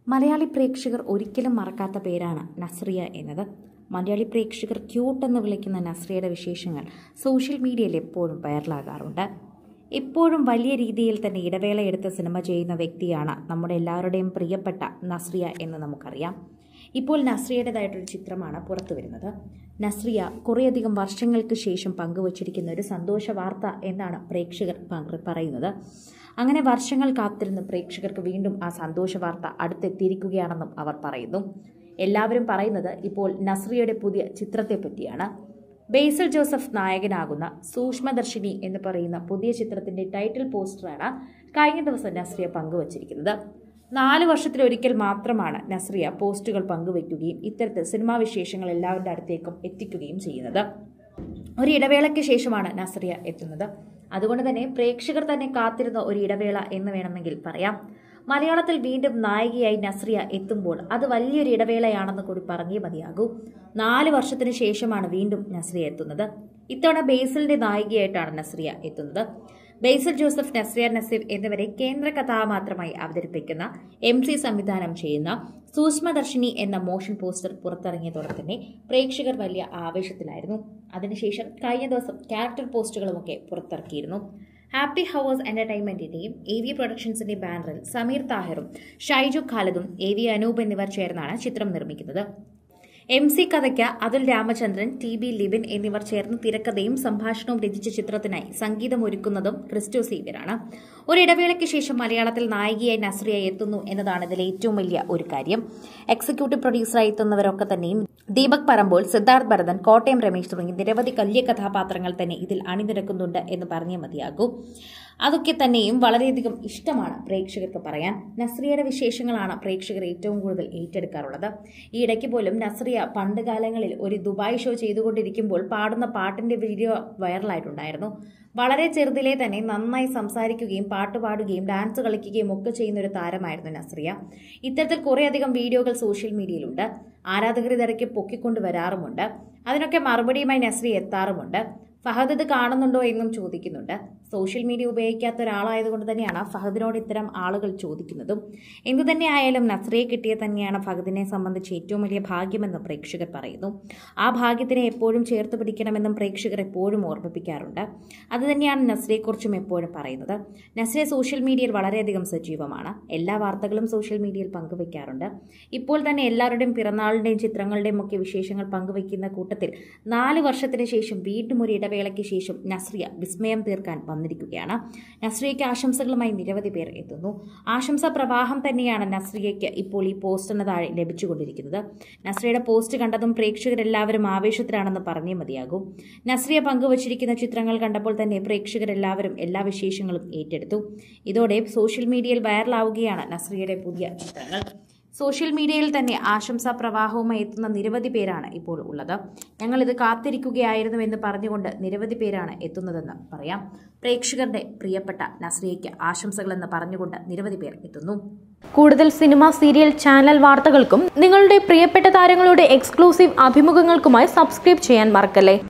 മലയാളി പ്രേക്ഷകർ ഒരിക്കലും മറക്കാത്ത പേരാണ് നസ്രിയ എന്നത് മലയാളി പ്രേക്ഷകർ ക്യൂട്ട് എന്ന് വിളിക്കുന്ന നസ്രിയയുടെ വിശേഷങ്ങൾ സോഷ്യൽ മീഡിയയിൽ എപ്പോഴും വൈറലാകാറുണ്ട് എപ്പോഴും വലിയ രീതിയിൽ തന്നെ ഇടവേള എടുത്ത് സിനിമ ചെയ്യുന്ന വ്യക്തിയാണ് നമ്മുടെ എല്ലാവരുടെയും പ്രിയപ്പെട്ട നസ്രിയ എന്ന് നമുക്കറിയാം ഇപ്പോൾ നസ്രിയയുടേതായിട്ടൊരു ചിത്രമാണ് പുറത്തു വരുന്നത് നസ്രിയ കുറേയധികം വർഷങ്ങൾക്ക് ശേഷം പങ്കുവച്ചിരിക്കുന്ന ഒരു സന്തോഷ വാർത്ത എന്നാണ് പ്രേക്ഷകർ പങ്ക് പറയുന്നത് അങ്ങനെ വർഷങ്ങൾ കാത്തിരുന്ന് പ്രേക്ഷകർക്ക് വീണ്ടും ആ സന്തോഷ വാർത്ത അടുത്തെത്തിയിരിക്കുകയാണെന്നും അവർ പറയുന്നു എല്ലാവരും പറയുന്നത് ഇപ്പോൾ നസ്രിയയുടെ പുതിയ ചിത്രത്തെ പറ്റിയാണ് ബേസൽ ജോസഫ് നായകനാകുന്ന സൂക്ഷ്മദർശിനി എന്ന് പറയുന്ന പുതിയ ചിത്രത്തിന്റെ ടൈറ്റിൽ പോസ്റ്ററാണ് കഴിഞ്ഞ ദിവസം നസ്രിയ പങ്കുവച്ചിരിക്കുന്നത് നാല് വർഷത്തിലൊരിക്കൽ മാത്രമാണ് നസ്രിയ പോസ്റ്റുകൾ പങ്കുവയ്ക്കുകയും ഇത്തരത്തിൽ സിനിമാ വിശേഷങ്ങൾ എല്ലാവരുടെ അടുത്തേക്കും എത്തിക്കുകയും ചെയ്യുന്നത് ഒരു ഇടവേളയ്ക്ക് ശേഷമാണ് നസ്രിയ എത്തുന്നത് അതുകൊണ്ട് തന്നെ പ്രേക്ഷകർ തന്നെ കാത്തിരുന്ന ഒരു ഇടവേള എന്ന് വേണമെങ്കിൽ പറയാം മലയാളത്തിൽ വീണ്ടും നായികയായി നസ്രിയ എത്തുമ്പോൾ അത് വലിയൊരു ഇടവേളയാണെന്ന് കൂടി പറഞ്ഞേ മതിയാകൂ നാല് വർഷത്തിന് ശേഷമാണ് വീണ്ടും നസ്രിയ എത്തുന്നത് ഇത്തവണ ബേസിലിന്റെ നായികയായിട്ടാണ് നസ്രിയ എത്തുന്നത് ബേസിൽ ജോസഫ് നസ്രിയ നസീർ എന്നിവരെ കേന്ദ്ര കഥാപാത്രമായി അവതരിപ്പിക്കുന്ന എം സി സംവിധാനം ചെയ്യുന്ന സൂക്ഷ്മദർശിനി എന്ന മോഷൻ പോസ്റ്റർ പുറത്തിറങ്ങിയതോടെ തന്നെ പ്രേക്ഷകർ വലിയ ആവേശത്തിലായിരുന്നു അതിനുശേഷം കഴിഞ്ഞ ദിവസം ക്യാരക്ടർ പോസ്റ്റുകളുമൊക്കെ പുറത്തിറക്കിയിരുന്നു ഹാപ്പി ഹവേഴ്സ് എന്റർടൈൻമെന്റിന്റെയും എ വി പ്രൊഡക്ഷൻസിന്റെ ബാനറിൽ സമീർ താഹിറും ഷൈജു ഖാലിദും എ വി അനൂപ് എന്നിവർ ചേർന്നാണ് ചിത്രം നിർമ്മിക്കുന്നത് എം സി കഥയ്ക്ക് അതുൽ രാമചന്ദ്രൻ ടി ബി ലിബിൻ എന്നിവർ ചേർന്ന് തിരക്കഥയും സംഭാഷണവും രചിച്ച ചിത്രത്തിനായി സംഗീതം ഒരുക്കുന്നതും ക്രിസ്റ്റോ സീവ്യറാണ് ഒരിടവേളയ്ക്ക് ശേഷം മലയാളത്തിൽ നായികയായി നസ്രിയ എത്തുന്നു എന്നതാണ് ഇതിലെ ഏറ്റവും വലിയ ഒരു കാര്യം എക്സിക്യൂട്ടീവ് പ്രൊഡ്യൂസറായി എത്തുന്നവരൊക്കെ തന്നെയും ദീപക് പറമ്പോൾ സിദ്ധാർത്ഥ് ഭരതൻ കോട്ടയം രമേശ് തുടങ്ങി നിരവധി വലിയ കഥാപാത്രങ്ങൾ തന്നെ ഇതിൽ അണിനിരക്കുന്നുണ്ട് എന്ന് പറഞ്ഞേ മതിയാകൂ അതൊക്കെ തന്നെയും വളരെയധികം ഇഷ്ടമാണ് പ്രേക്ഷകർക്ക് പറയാൻ നസ്രിയയുടെ വിശേഷങ്ങളാണ് പ്രേക്ഷകർ ഏറ്റവും കൂടുതൽ ഏറ്റെടുക്കാറുള്ളത് ഈ ഇടയ്ക്ക് പോലും നസ്രിയ പണ്ട് കാലങ്ങളിൽ ഒരു ദുബായ് ഷോ ചെയ്തുകൊണ്ടിരിക്കുമ്പോൾ പാടുന്ന പാട്ടിന്റെ വീഡിയോ വൈറലായിട്ടുണ്ടായിരുന്നു വളരെ ചെറുതിലെ തന്നെ നന്നായി സംസാരിക്കുകയും പാട്ട് പാടുകയും ഡാൻസ് കളിക്കുകയും ഒക്കെ ചെയ്യുന്ന ഒരു താരമായിരുന്നു നസ്രിയ ഇത്തരത്തിൽ കുറേയധികം വീഡിയോകൾ സോഷ്യൽ മീഡിയയിലുണ്ട് ആരാധകർ ഇതരയ്ക്ക് പൊക്കിക്കൊണ്ട് വരാറുമുണ്ട് അതിനൊക്കെ മറുപടിയുമായി നസ്രിയ എത്താറുമുണ്ട് ഫഹദ് ഇത് കാണുന്നുണ്ടോ എന്നും ചോദിക്കുന്നുണ്ട് സോഷ്യൽ മീഡിയ ഉപയോഗിക്കാത്ത ഒരാളായതുകൊണ്ട് തന്നെയാണ് ഫഹദിനോട് ഇത്തരം ആളുകൾ ചോദിക്കുന്നതും എന്തു തന്നെ ആയാലും നസ്രിയെ കിട്ടിയ തന്നെയാണ് ഫഹദിനെ സംബന്ധിച്ച് ഏറ്റവും വലിയ ഭാഗ്യമെന്ന് പ്രേക്ഷകർ പറയുന്നു ആ ഭാഗ്യത്തിനെ എപ്പോഴും ചേർത്ത് പിടിക്കണമെന്നും പ്രേക്ഷകർ എപ്പോഴും ഓർമ്മിപ്പിക്കാറുണ്ട് അതുതന്നെയാണ് നസ്രിയെക്കുറിച്ചും എപ്പോഴും പറയുന്നത് നസ്രിയ സോഷ്യൽ മീഡിയയിൽ വളരെയധികം സജീവമാണ് എല്ലാ വാർത്തകളും സോഷ്യൽ മീഡിയയിൽ പങ്കുവയ്ക്കാറുണ്ട് ഇപ്പോൾ തന്നെ എല്ലാവരുടെയും പിറന്നാളിൻ്റെയും ചിത്രങ്ങളുടെയും ഒക്കെ വിശേഷങ്ങൾ പങ്കുവയ്ക്കുന്ന കൂട്ടത്തിൽ നാല് വർഷത്തിന് ശേഷം വീണ്ടും ഒരു ഇടവേളയ്ക്ക് ശേഷം നസ്രിയ വിസ്മയം തീർക്കാൻ വന്നിരിക്കുകയാണ് നസ്രിയയ്ക്ക് ആശംസകളുമായി നിരവധി പേർ എത്തുന്നു ആശംസാ പ്രവാഹം തന്നെയാണ് നസ്രിയയ്ക്ക് ഇപ്പോൾ ഈ പോസ്റ്റിന് താഴെ ലഭിച്ചുകൊണ്ടിരിക്കുന്നത് നസ്രിയയുടെ പോസ്റ്റ് കണ്ടതും പ്രേക്ഷകരെല്ലാവരും ആവേശത്തിലാണെന്ന് പറഞ്ഞേ മതിയാകും നസ്രിയ പങ്കുവച്ചിരിക്കുന്ന ചിത്രങ്ങൾ കണ്ടപ്പോൾ തന്നെ പ്രേക്ഷകരെല്ലാവരും എല്ലാ വിശേഷങ്ങളും ഏറ്റെടുത്തു ഇതോടെ സോഷ്യൽ മീഡിയയിൽ വൈറലാവുകയാണ് നസ്രിയയുടെ പുതിയ ചിത്രങ്ങൾ സോഷ്യൽ മീഡിയയിൽ തന്നെ ആശംസാ പ്രവാഹവുമായി എത്തുന്ന നിരവധി പേരാണ് ഇപ്പോൾ ഉള്ളത് ഞങ്ങൾ ഇത് കാത്തിരിക്കുകയായിരുന്നു എന്ന് പറഞ്ഞുകൊണ്ട് നിരവധി പേരാണ് എത്തുന്നതെന്ന് പറയാം പ്രേക്ഷകരുടെ പ്രിയപ്പെട്ട നസ്രിയയ്ക്ക് ആശംസകളെന്ന് പറഞ്ഞുകൊണ്ട് നിരവധി പേർ എത്തുന്നു കൂടുതൽ സിനിമ സീരിയൽ ചാനൽ വാർത്തകൾക്കും നിങ്ങളുടെ പ്രിയപ്പെട്ട താരങ്ങളുടെ എക്സ്ക്ലൂസീവ് അഭിമുഖങ്ങൾക്കുമായി സബ്സ്ക്രൈബ് ചെയ്യാൻ മറക്കല്ലേ